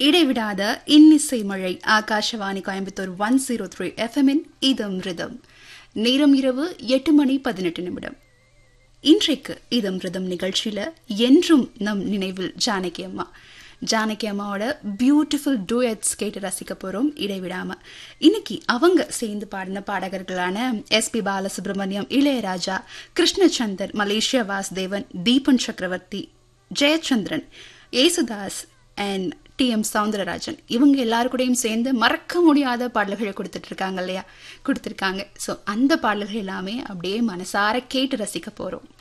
இடைவிடாத இன்னிசை மழை Akashvani Coimbatore one zero three எஃப்எம்மின் இதம் ரிதம் நேரம் இரவு எட்டு மணி பதினெட்டு நிமிடம் இன்றைக்கு இதம் ரிதம் நிகழ்ச்சியில என்றும் நம் நினைவில் ஜானகி அம்மா ஜானகி அம்மாவோட பியூட்டிஃபுல் டூயட்ஸ் கேட்டு ரசிக்க போறோம் இடைவிடாம இன்னைக்கு அவங்க சேர்ந்து பாடின பாடகர்களான S P Balasubrahmanyam Ilaiyaraaja Krishnachandar Malaysia Vasudevan Deepan Chakravarthy Jayachandran Yesudas and T M Soundararajan இவங்க எல்லாருக்கூடையும் சேர்ந்து மறக்க முடியாத பாடல்களை கொடுத்துட்டு இருக்காங்க இல்லையா கொடுத்துருக்காங்க ஸோ அந்த பாடல்கள் எல்லாமே அப்படியே மனசார கேட்டு ரசிக்க போறோம்